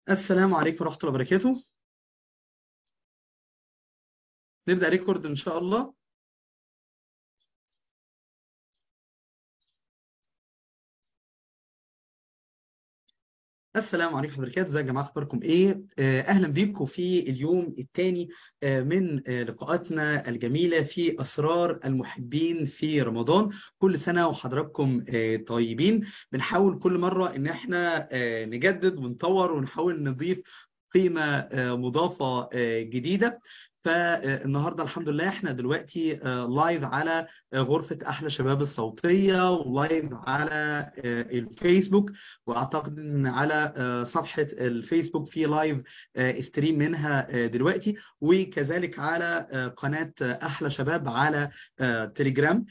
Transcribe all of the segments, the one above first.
السلام عليكم ورحمة الله وبركاته نبدأ ريكورد إن شاء الله السلام عليكم ورحمة الله وبركاته ازيك يا جماعة اخباركم ايه آه، اهلا بيكم في اليوم الثاني من آه، لقاءاتنا الجميلة في اسرار المحبين في رمضان كل سنة وحضراتكم آه، طيبين بنحاول كل مرة ان احنا آه، نجدد ونطور ونحاول نضيف قيمة آه، مضافة آه، جديدة فالنهارده الحمد لله احنا دلوقتي آه، لايف على آه، غرفة احلى شباب الصوتية ولايف على آه، الفيسبوك واعتقد ان على آه، صفحة الفيسبوك في لايف آه، ستريم منها آه، دلوقتي وكذلك على آه، قناة آه، احلى شباب على آه، تليجرام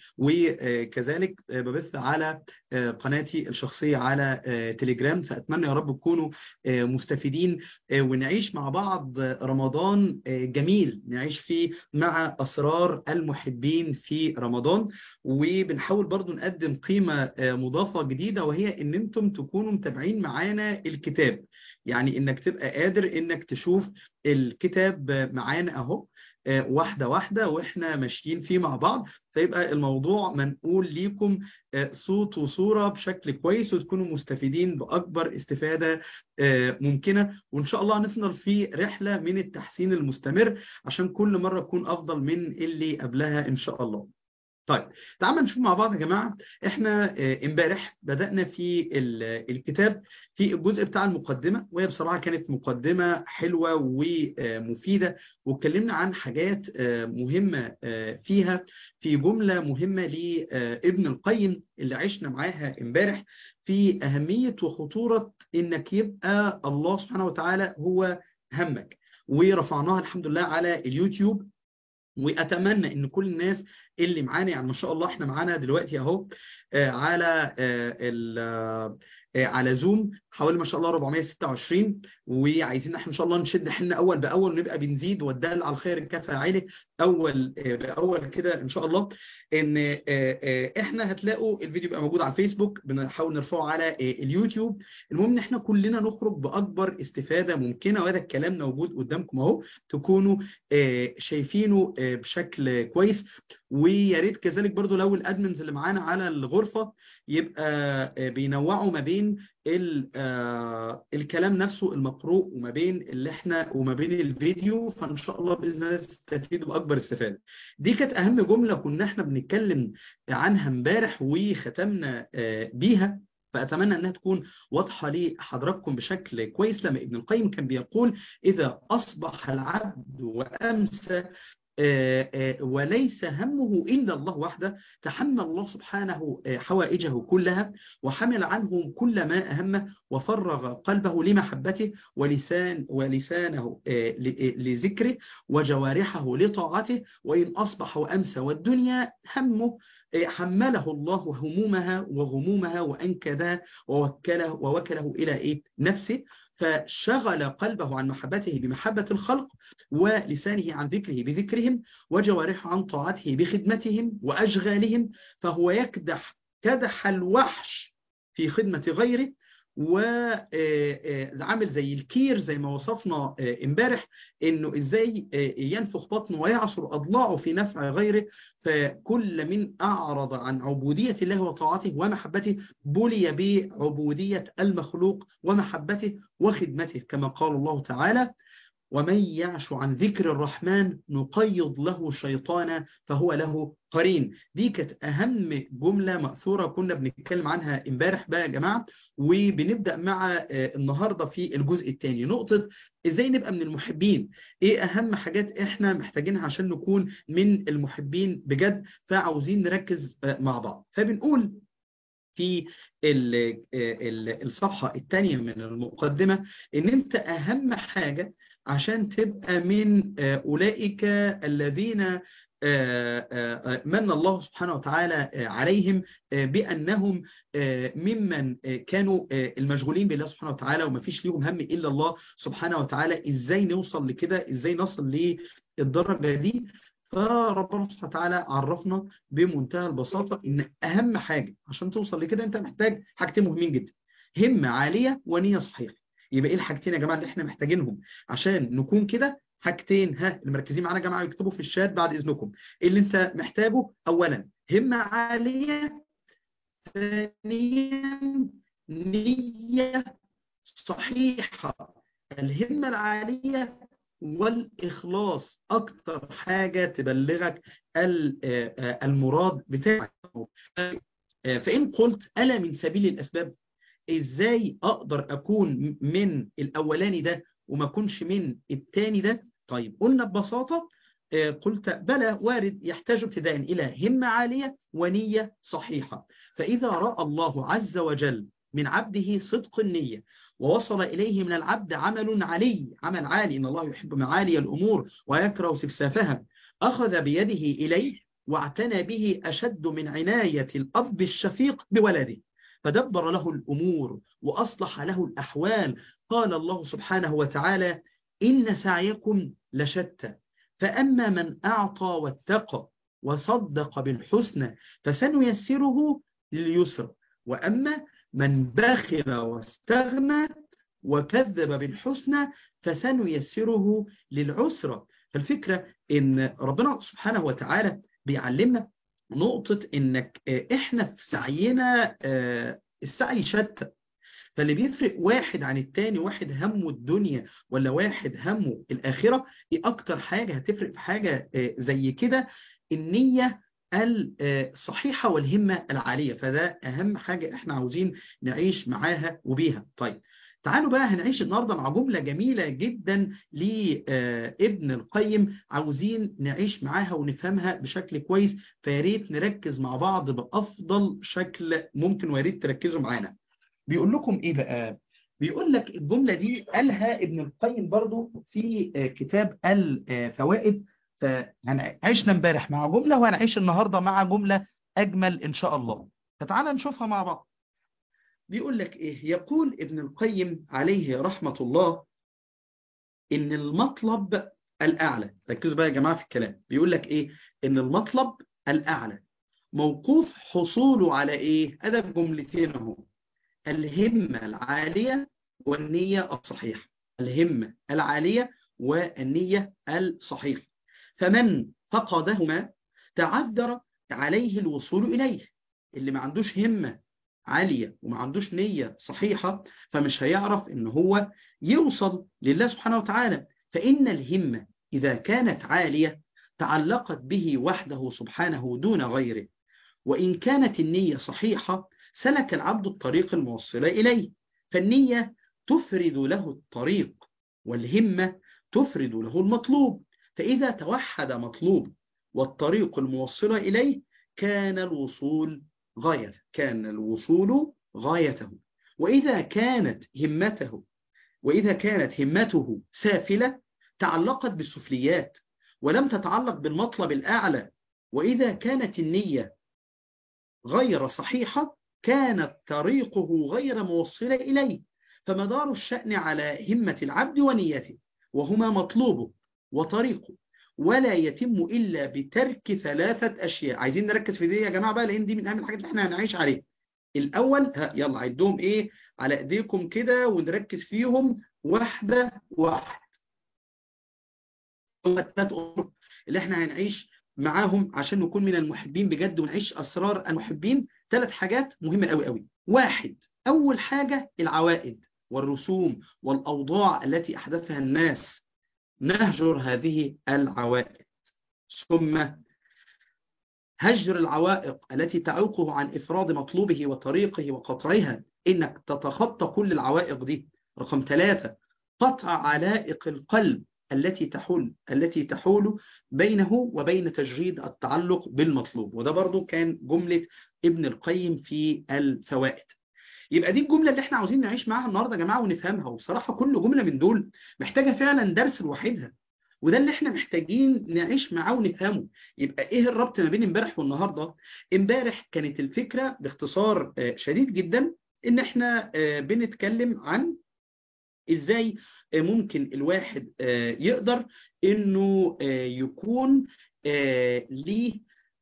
وكذلك آه، ببث على آه، قناتي الشخصية على آه، تليجرام فأتمنى يا رب تكونوا آه، مستفيدين آه، ونعيش مع بعض رمضان آه، جميل نعيش فيه مع أسرار المحبين في رمضان وبنحاول برضو نقدم قيمة آه، مضافة جديدة وهي إن أنتم تكونوا متابعين معانا الكتاب يعني إنك تبقى قادر إنك تشوف الكتاب آه، معانا أهو آه، واحدة واحدة وإحنا ماشيين فيه مع بعض فيبقى الموضوع منقول ليكم آه، صوت وصورة بشكل كويس وتكونوا مستفيدين بأكبر استفادة آه، ممكنة وإن شاء الله هنفضل في رحلة من التحسين المستمر عشان كل مرة تكون أفضل من اللي قبلها إن شاء الله طيب تعالوا نشوف مع بعض يا جماعة احنا آه، امبارح بدأنا في ال- الكتاب في الجزء بتاع المقدمة وهي بصراحة كانت مقدمة حلوة ومفيدة واتكلمنا عن حاجات آه، مهمة آه، فيها في جملة مهمة لابن القيم اللي عشنا معاها امبارح في أهمية وخطورة إنك يبقى الله سبحانه وتعالى هو همك ورفعناها الحمد لله على اليوتيوب واتمنى ان كل الناس اللي معانا يعني ما شاء الله احنا معانا دلوقتي اهو آه، على آه، ال آه، على زوم حوالي ما شاء الله 426 وعايزين احنا ان شاء الله نشد حنا اول باول ونبقى بنزيد والدال على الخير كفاعله اول آه، باول كده ان شاء الله ان آه، آه، احنا هتلاقوا الفيديو بقى موجود على الفيسبوك بنحاول نرفعه على آه، اليوتيوب المهم ان احنا كلنا نخرج باكبر استفاده ممكنه وهذا الكلام موجود قدامكم اهو تكونوا آه، شايفينه آه، بشكل كويس ويا ريت كذلك برضو لو الادمنز اللي معانا على الغرفه يبقى آه، بينوعوا ما بين ال- آه، الكلام نفسه المقروء وما بين اللي احنا وما بين الفيديو فان شاء الله باذن الله تستفيدوا باكبر استفاده. دي كانت اهم جمله كنا احنا بنتكلم عنها امبارح وختمنا آه، بيها فأتمنى أنها تكون واضحة لحضراتكم بشكل كويس لما ابن القيم كان بيقول إذا أصبح العبد وأمسى آه، آه، وليس همه إلا الله وحده تحمل الله سبحانه آه، حوائجه كلها وحمل عنه كل ما أهمه وفرغ قلبه لمحبته ولسان ولسانه آه، ل- آه، لذكره وجوارحه لطاعته وإن أصبح وأمسى والدنيا همه آه، حمله الله همومها وغمومها وأنكدها ووكله ووكله إلى إيه؟ نفسه فشغل قلبه عن محبته بمحبة الخلق ولسانه عن ذكره بذكرهم وجوارحه عن طاعته بخدمتهم وأشغالهم فهو يكدح كدح الوحش في خدمة غيره وعامل زي الكير زي ما وصفنا آه، امبارح انه ازاي آه، ينفخ بطنه ويعصر اضلاعه في نفع غيره فكل من اعرض عن عبودية الله وطاعته ومحبته بلي بعبودية المخلوق ومحبته وخدمته كما قال الله تعالى ومن يعش عن ذكر الرحمن نقيض له شيطانا فهو له قرين دي كانت أهم جملة مأثورة كنا بنتكلم عنها امبارح بقى يا جماعة وبنبدأ مع آه، النهاردة في الجزء الثاني نقطة ازاي نبقى من المحبين ايه أهم حاجات احنا محتاجينها عشان نكون من المحبين بجد فعاوزين نركز آه، مع بعض فبنقول في ال- ال- الصفحة الثانية من المقدمة ان انت اهم حاجة عشان تبقى من آه، اولئك الذين آه، آه، آه، من الله سبحانه وتعالى آه، عليهم آه، بأنهم آه، ممن آه، كانوا آه، المشغولين بالله سبحانه وتعالى وما فيش ليهم هم إلا الله سبحانه وتعالى إزاي نوصل لكده إزاي نصل للدرجة دي فربنا سبحانه وتعالى عرفنا بمنتهى البساطة إن أهم حاجة عشان توصل لكده أنت محتاج حاجتين مهمين جدا همة عالية ونية صحيحة يبقى ايه الحاجتين يا جماعه اللي احنا محتاجينهم عشان نكون كده حاجتين ها اللي مركزين معانا يا جماعه يكتبوا في الشات بعد اذنكم إيه اللي انت محتاجه اولا همه عاليه ثانيا نيه صحيحه الهمه العاليه والاخلاص اكتر حاجه تبلغك المراد بتاعك فان قلت الا من سبيل الاسباب ازاي اقدر اكون من الاولاني ده وما اكونش من الثاني ده طيب قلنا ببساطه قلت بلى وارد يحتاج ابتداء الى همه عاليه ونيه صحيحه فاذا راى الله عز وجل من عبده صدق النيه ووصل إليه من العبد عمل علي عمل عالي إن الله يحب معالي الأمور ويكره سفسافها أخذ بيده إليه واعتنى به أشد من عناية الأب الشفيق بولده فدبر له الأمور وأصلح له الأحوال قال الله سبحانه وتعالى إن سعيكم لشتى فأما من أعطى واتقى وصدق بالحسنى فسنيسره لليسر وأما من بخل واستغنى وكذب بالحسنى فسنيسره للعسرة فالفكرة ان ربنا سبحانه وتعالى بيعلمنا نقطة انك احنا في سعينا السعي شتى فاللي بيفرق واحد عن التاني واحد همه الدنيا ولا واحد همه الآخرة ايه اكتر حاجة هتفرق في حاجة زي كده النية الصحيحة والهمة العالية فده أهم حاجة إحنا عاوزين نعيش معاها وبيها طيب تعالوا بقى هنعيش النهاردة مع جملة جميلة جدا لابن القيم عاوزين نعيش معاها ونفهمها بشكل كويس فياريت نركز مع بعض بأفضل شكل ممكن وياريت تركزوا معانا بيقول لكم إيه بقى بيقول لك الجملة دي قالها ابن القيم برضو في كتاب الفوائد فعشنا امبارح مع جملة وهنعيش النهاردة مع جملة أجمل إن شاء الله فتعالى نشوفها مع بعض بيقول لك إيه يقول ابن القيم عليه رحمة الله إن المطلب الأعلى ركزوا بقى يا جماعة في الكلام بيقول لك إيه إن المطلب الأعلى موقوف حصوله على إيه هذا جملتين اهو الهمة العالية والنية الصحيحة الهمة العالية والنية الصحيحة فمن فقدهما تعذر عليه الوصول إليه اللي ما عندوش همة عالية وما عندوش نية صحيحة فمش هيعرف ان هو يوصل لله سبحانه وتعالى فإن الهمة إذا كانت عالية تعلقت به وحده سبحانه دون غيره وإن كانت النية صحيحة سلك العبد الطريق الموصل إليه فالنية تفرد له الطريق والهمة تفرد له المطلوب فإذا توحد مطلوب والطريق الموصل إليه كان الوصول غاية كان الوصول غايته وإذا كانت همته وإذا كانت همته سافلة تعلقت بالسفليات ولم تتعلق بالمطلب الأعلى وإذا كانت النية غير صحيحة كانت طريقه غير موصلة إليه فمدار الشأن على همة العبد ونيته وهما مطلوبه وطريقه ولا يتم إلا بترك ثلاثة أشياء عايزين نركز في دي يا جماعة بقى لأن دي من أهم الحاجات اللي احنا هنعيش عليها الأول ها يلا عدهم إيه على إيديكم كده ونركز فيهم واحدة واحدة الثلاث أمور اللي احنا هنعيش معاهم عشان نكون من المحبين بجد ونعيش أسرار المحبين ثلاث حاجات مهمة قوي قوي واحد أول حاجة العوائد والرسوم والأوضاع التي أحدثها الناس نهجر هذه العوائد ثم هجر العوائق التي تعوقه عن إفراد مطلوبه وطريقه وقطعها إنك تتخطى كل العوائق دي رقم ثلاثة قطع علائق القلب التي تحول التي تحول بينه وبين تجريد التعلق بالمطلوب وده برضو كان جملة ابن القيم في الفوائد يبقى دي الجملة اللي احنا عاوزين نعيش معاها النهاردة يا جماعة ونفهمها وبصراحة كل جملة من دول محتاجة فعلا درس لوحدها وده اللي احنا محتاجين نعيش معاه ونفهمه يبقى ايه الربط ما بين امبارح والنهاردة امبارح كانت الفكرة باختصار شديد جدا ان احنا بنتكلم عن ازاي ممكن الواحد يقدر انه يكون ليه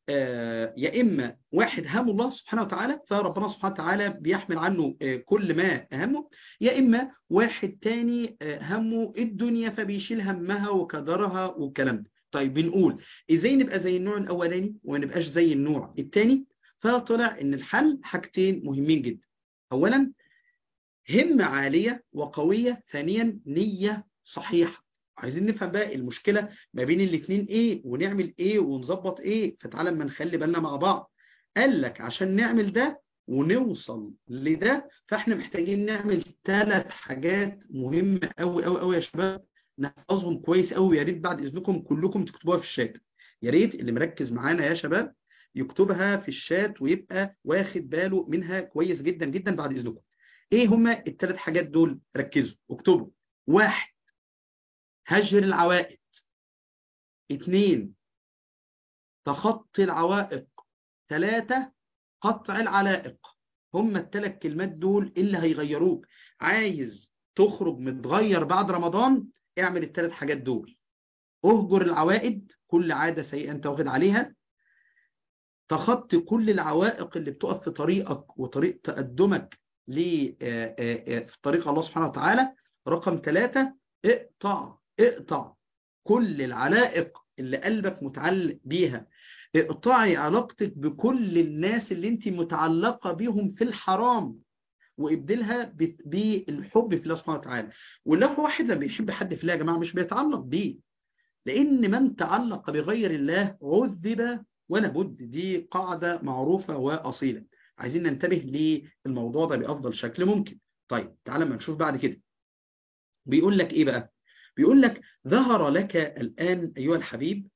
يا إما واحد هم الله سبحانه وتعالى فربنا سبحانه وتعالى بيحمل عنه كل ما همه يا إما واحد تاني همه الدنيا فبيشيل همها وكدرها والكلام ده طيب بنقول إزاي نبقى زي النوع الأولاني وما نبقاش زي النوع التاني فطلع إن الحل حاجتين مهمين جدا أولا همة عالية وقوية ثانيا نية صحيحة عايزين نفهم بقى المشكلة ما بين الاثنين ايه ونعمل ايه ونظبط ايه فتعالى ما نخلي بالنا مع بعض قال لك عشان نعمل ده ونوصل لده فاحنا محتاجين نعمل ثلاث حاجات مهمة قوي قوي قوي يا شباب نحفظهم كويس قوي يا ريت بعد اذنكم كلكم تكتبوها في الشات يا ريت اللي مركز معانا يا شباب يكتبها في الشات ويبقى واخد باله منها كويس جدا جدا بعد اذنكم ايه هما الثلاث حاجات دول ركزوا اكتبوا واحد هجر العوائد اثنين تخطي العوائق ثلاثة قطع العلائق هم الثلاث كلمات دول اللي هيغيروك عايز تخرج متغير بعد رمضان اعمل الثلاث حاجات دول اهجر العوائد كل عادة سيئة انت واخد عليها تخطي كل العوائق اللي بتقف في طريقك وطريق تقدمك في طريق الله سبحانه وتعالى رقم ثلاثة اقطع اقطع كل العلائق اللي قلبك متعلق بيها اقطعي علاقتك بكل الناس اللي انت متعلقة بيهم في الحرام وابدلها بالحب في الله سبحانه وتعالى ولو واحد لما بيحب حد في الله يا جماعة مش بيتعلق بيه لأن من تعلق بغير الله عذب ولا بد دي قاعدة معروفة وأصيلة عايزين ننتبه للموضوع ده بأفضل شكل ممكن طيب تعالى ما نشوف بعد كده بيقول لك إيه بقى بيقول لك ظهر لك الآن أيها الحبيب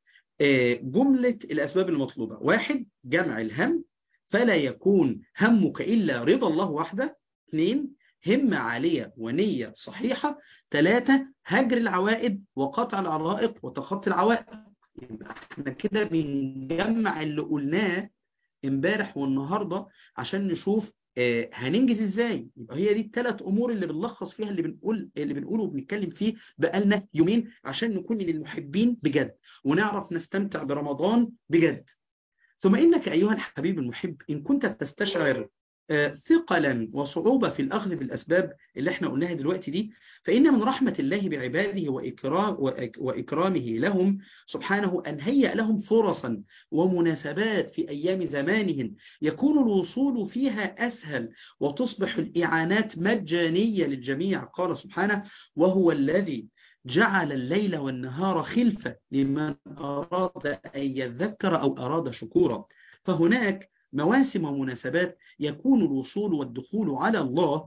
جملة الأسباب المطلوبة واحد جمع الهم فلا يكون همك إلا رضا الله وحده اثنين همة عالية ونية صحيحة ثلاثة هجر العوائد وقطع العرائق وتخطي العوائق يبقى احنا كده بنجمع اللي قلناه امبارح والنهاردة عشان نشوف آه هننجز ازاي يبقى هي دي الثلاث امور اللي بنلخص فيها اللي بنقول اللي بنقوله وبنتكلم فيه بقالنا يومين عشان نكون من المحبين بجد ونعرف نستمتع برمضان بجد ثم انك ايها الحبيب المحب ان كنت تستشعر آه ثقلا وصعوبة في الأخذ بالأسباب اللي احنا قلناها دلوقتي دي فإن من رحمة الله بعباده وإكرام وإكرامه لهم سبحانه أن هيأ لهم فرصا ومناسبات في أيام زمانهم يكون الوصول فيها أسهل وتصبح الإعانات مجانية للجميع قال سبحانه وهو الذي جعل الليل والنهار خلفة لمن أراد أن يذكر أو أراد شكورا فهناك مواسم ومناسبات يكون الوصول والدخول على الله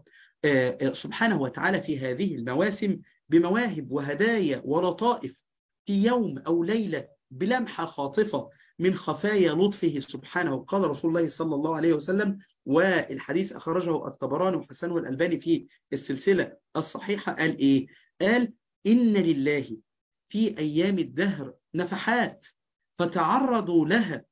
سبحانه وتعالى في هذه المواسم بمواهب وهدايا ولطائف في يوم أو ليلة بلمحة خاطفة من خفايا لطفه سبحانه قال رسول الله صلى الله عليه وسلم والحديث أخرجه الطبراني وحسنه الألباني في السلسلة الصحيحة قال إيه؟ قال إن لله في أيام الدهر نفحات فتعرضوا لها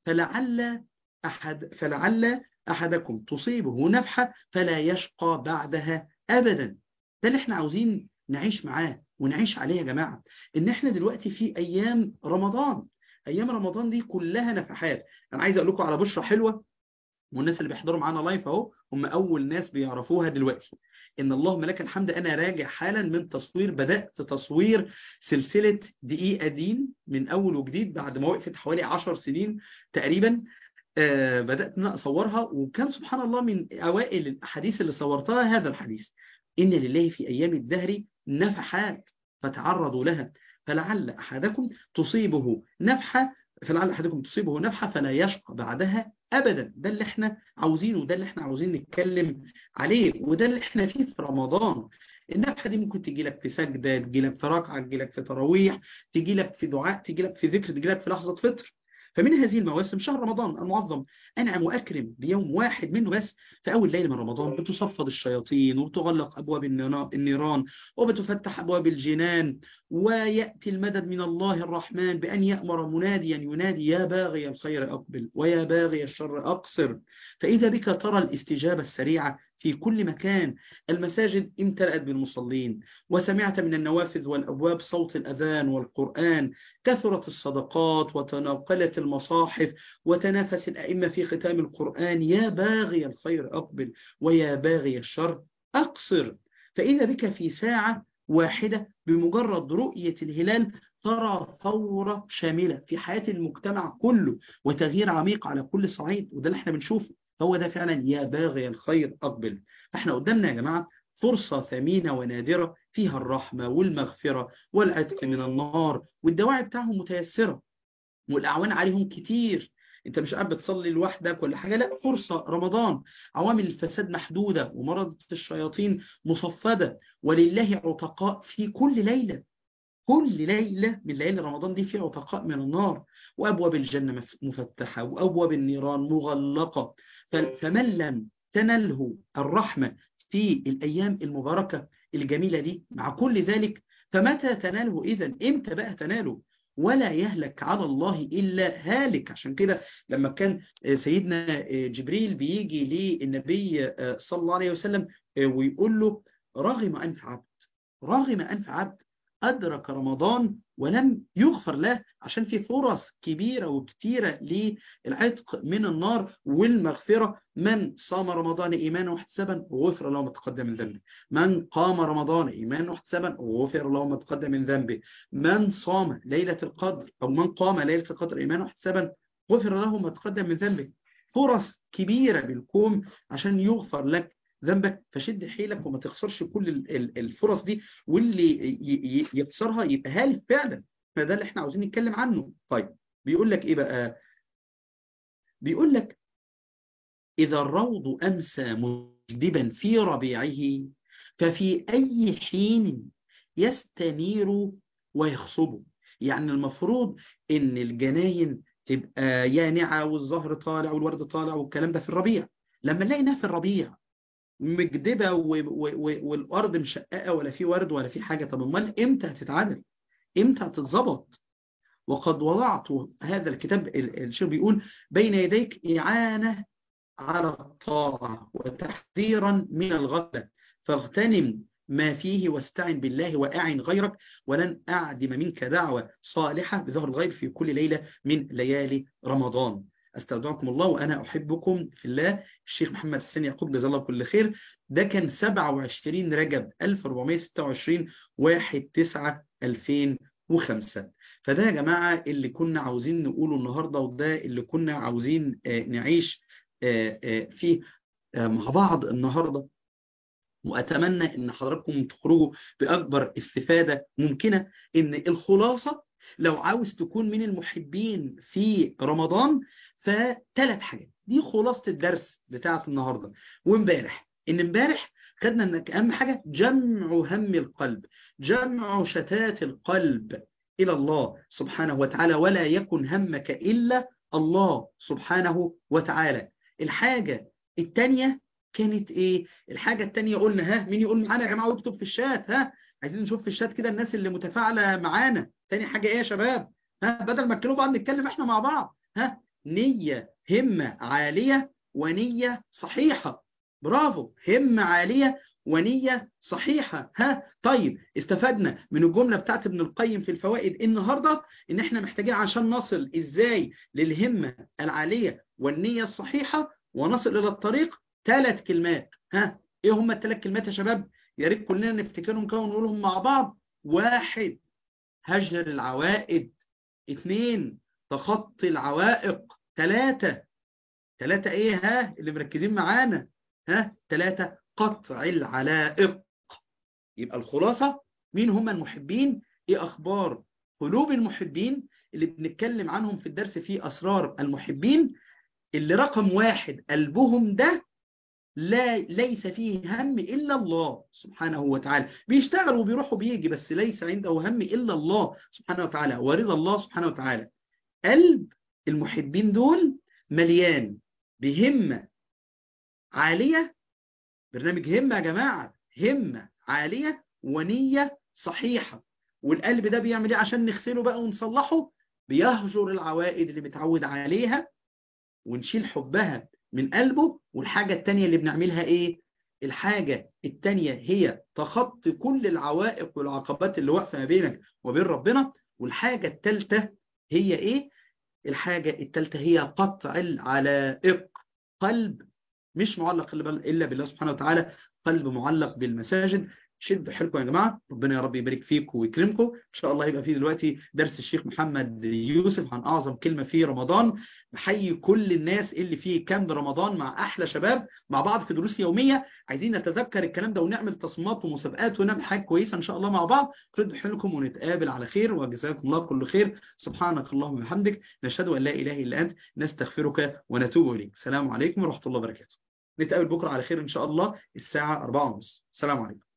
فلعل أحد فلعل أحدكم تصيبه نفحة فلا يشقى بعدها أبدا ده اللي احنا عاوزين نعيش معاه ونعيش عليه يا جماعة إن احنا دلوقتي في أيام رمضان أيام رمضان دي كلها نفحات أنا عايز أقول لكم على بشرة حلوة والناس اللي بيحضروا معانا لايف اهو هم أول ناس بيعرفوها دلوقتي إن اللهم لك الحمد أنا راجع حالا من تصوير بدأت تصوير سلسلة دقيقة دين من أول وجديد بعد ما وقفت حوالي 10 سنين تقريبا آه بدأت أن أصورها وكان سبحان الله من أوائل الأحاديث اللي صورتها هذا الحديث إن لله في أيام الدهر نفحات فتعرضوا لها فلعل أحدكم تصيبه نفحة فلعل أحدكم تصيبه نفحة فلا يشقى بعدها أبدا ده اللي احنا عاوزينه ده اللي احنا عاوزين نتكلم عليه وده اللي احنا فيه في رمضان النفحة دي ممكن تجي لك في سجدة تجي لك في ركعة تجي لك في تراويح تجي لك في دعاء تجي لك في ذكر تجي لك في لحظة فطر فمن هذه المواسم شهر رمضان المعظم أنعم وأكرم بيوم واحد منه بس في أول ليلة من رمضان بتصفد الشياطين وتغلق أبواب النيران وبتفتح أبواب الجنان ويأتي المدد من الله الرحمن بأن يأمر مناديا ينادي يا باغي الخير أقبل ويا باغي الشر أقصر فإذا بك ترى الاستجابة السريعة في كل مكان المساجد امتلأت بالمصلين وسمعت من النوافذ والأبواب صوت الأذان والقرآن كثرت الصدقات وتناقلت المصاحف وتنافس الأئمة في ختام القرآن يا باغي الخير أقبل ويا باغي الشر أقصر فإذا بك في ساعة واحدة بمجرد رؤية الهلال ترى ثورة شاملة في حياة المجتمع كله وتغيير عميق على كل صعيد وده اللي احنا بنشوفه هو ده فعلا يا باغي الخير أقبل احنا قدامنا يا جماعة فرصة ثمينة ونادرة فيها الرحمة والمغفرة والعتق من النار والدواعي بتاعهم متيسرة والأعوان عليهم كتير انت مش قاعد بتصلي لوحدك ولا حاجة لا فرصة رمضان عوامل الفساد محدودة ومرض الشياطين مصفدة ولله عتقاء في كل ليلة كل ليلة من ليالي رمضان دي في عتقاء من النار وأبواب الجنة مفتحة وأبواب النيران مغلقة فمن لم تنله الرحمة في الأيام المباركة الجميلة دي مع كل ذلك فمتى تناله إذن إمتى بقى تناله ولا يهلك على الله إلا هالك عشان كده لما كان سيدنا جبريل بيجي للنبي صلى الله عليه وسلم ويقول له رغم أنف عبد رغم أنف عبد أدرك رمضان ولم يغفر له عشان في فرص كبيرة وكتيرة للعتق من النار والمغفرة من صام رمضان إيمانا واحتسابا وغفر له ما تقدم من ذنبه من قام رمضان إيمانا واحتسابا وغفر له ما تقدم من ذنبه من صام ليلة القدر أو من قام ليلة القدر إيمانا واحتسابا غفر له ما تقدم من ذنبه فرص كبيرة بالكوم عشان يغفر لك ذنبك فشد حيلك وما تخسرش كل الفرص دي واللي يخسرها يبقى هالك فعلا فده اللي احنا عاوزين نتكلم عنه طيب بيقول لك ايه بقى بيقول لك إذا الروض أمسى مجدبا في ربيعه ففي أي حين يستنير ويخصب يعني المفروض إن الجناين تبقى يانعة والزهر طالع والورد طالع والكلام ده في الربيع لما نلاقينا في الربيع مجدبة والأرض مشققة ولا في ورد ولا في حاجة طب امال إمتى هتتعدل إمتى هتتظبط وقد وضعت هذا الكتاب الشيخ بيقول بين يديك إعانة على الطاعة وتحذيرا من الغفلة فاغتنم ما فيه واستعن بالله وأعن غيرك ولن أعدم منك دعوة صالحة بظهر الغيب في كل ليلة من ليالي رمضان استودعكم الله وأنا أحبكم في الله الشيخ محمد حسين يعقوب جزاه الله كل خير ده كان 27 رجب 1426 1 9 2005 فده يا جماعة اللي كنا عاوزين نقوله النهاردة وده اللي كنا عاوزين نعيش فيه مع بعض النهاردة وأتمنى أن حضراتكم تخرجوا بأكبر استفادة ممكنة أن الخلاصة لو عاوز تكون من المحبين في رمضان فثلاث حاجات دي خلاصة الدرس بتاعت النهاردة وامبارح ان امبارح خدنا انك اهم حاجة جمع هم القلب جمع شتات القلب الى الله سبحانه وتعالى ولا يكن همك الا الله سبحانه وتعالى الحاجة الثانية كانت ايه الحاجة الثانية قلنا ها مين يقول معانا يا جماعة واكتب في الشات ها عايزين نشوف في الشات كده الناس اللي متفاعلة معانا تاني حاجة ايه يا شباب ها بدل ما تكلموا بعض نتكلم احنا مع بعض ها نية همة عالية ونية صحيحة برافو همة عالية ونية صحيحة ها طيب استفدنا من الجملة بتاعت ابن القيم في الفوائد النهاردة ان احنا محتاجين عشان نصل ازاي للهمة العالية والنية الصحيحة ونصل الى الطريق ثلاث كلمات ها ايه هم الثلاث كلمات يا شباب يا ريت كلنا نفتكرهم كده ونقولهم مع بعض واحد هجر العوائد اثنين تخطي العوائق ثلاثة ثلاثة ايه ها اللي مركزين معانا ها ثلاثة قطع العلائق يبقى الخلاصة مين هم المحبين ايه اخبار قلوب المحبين اللي بنتكلم عنهم في الدرس في اسرار المحبين اللي رقم واحد قلبهم ده لا ليس فيه هم إلا الله سبحانه وتعالى بيشتغل وبيروح وبيجي بس ليس عنده هم إلا الله سبحانه وتعالى ورضا الله سبحانه وتعالى قلب المحبين دول مليان بهمة عالية برنامج همة يا جماعة همة عالية ونية صحيحة والقلب ده بيعمل ايه عشان نغسله بقى ونصلحه بيهجر العوائد اللي متعود عليها ونشيل حبها من قلبه والحاجة التانية اللي بنعملها ايه الحاجة التانية هي تخطي كل العوائق والعقبات اللي واقفة ما بينك وبين ربنا والحاجة التالتة هي ايه الحاجة التالتة هي قطع العلائق قلب مش معلق إلا بالله سبحانه وتعالى قلب معلق بالمساجد شد حيلكم يا جماعة ربنا يا رب يبارك فيكم ويكرمكم إن شاء الله يبقى في دلوقتي درس الشيخ محمد يوسف عن أعظم كلمة في رمضان بحيي كل الناس اللي فيه كام رمضان مع أحلى شباب مع بعض في دروس يومية عايزين نتذكر الكلام ده ونعمل تصميمات ومسابقات ونعمل حاجة كويسة إن شاء الله مع بعض شد حيلكم ونتقابل على خير وجزاكم الله كل خير سبحانك اللهم وبحمدك نشهد أن لا إله إلا أنت نستغفرك ونتوب إليك السلام عليكم ورحمة الله وبركاته نتقابل بكرة على خير إن شاء الله الساعة 4:30 السلام عليكم